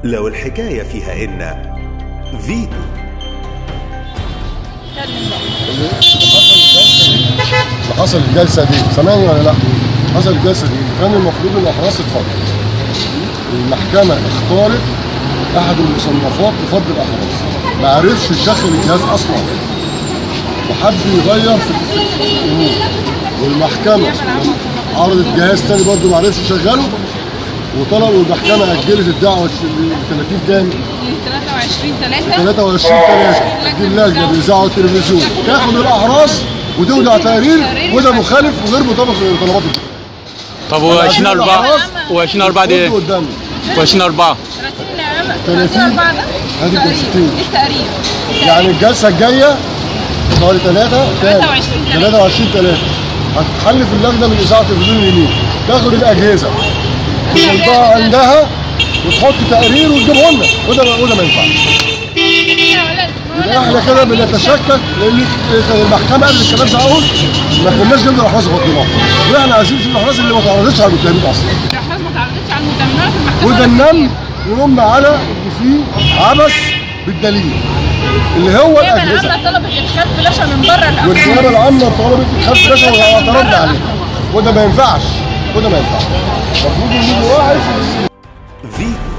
لو الحكاية فيها إن فيتو اللي حصل الجلسه دي سامعني ولا لا؟ حصل الجلسه دي كان المفروض ان الاحراس تتفضل المحكمه اختارت احد المصنفات لفض الاحراس ما عرفش يشغل الجهاز اصلا وحب يغير في في الامور والمحكمه عرضت جهاز تاني برضه ما عرفش يشغله وطلب والمحكمه اجلت الدعوه ل 30 كام؟ 23 3 23 3 دي اللجنه بالاذاعه والتلفزيون تاخد الاحراس وتودع تقرير وده مخالف وغير مطابق لطلبات الدفاع. طب و20 4 و20 4 دي خد قدامي و20 4 30 4 ده هذه تقريب. 60. التقريب يعني الجلسه الجايه شهر 3 23 3. 23 3 هتتحل في اللجنه من اذاعه التلفزيون اليمين تاخد الاجهزه تحطها عندها وتحط تقرير وتجيبه لنا وده وده ما ينفعش يبقى احنا كده بنتشكك لان المحكمه قبل الكلام ده اهو ما كناش جبنا الاحراز وحطيناها واحنا عايزين في الاحراز اللي ما تعرضتش على المتهمين اصلا الأحراز ما تعرضتش على المتهمين في المحكمة وده النم يقوم على ان في عبث بالدليل اللي هو النيابة الاجهزه العامة طلبت إدخال فلاشة من بره الأحكام والنيابه العامه طلبت ادخال فلاشة واعترضنا عليه وده ما ينفعش وده ما ينفعش المفروض ان يجي واحد فيتو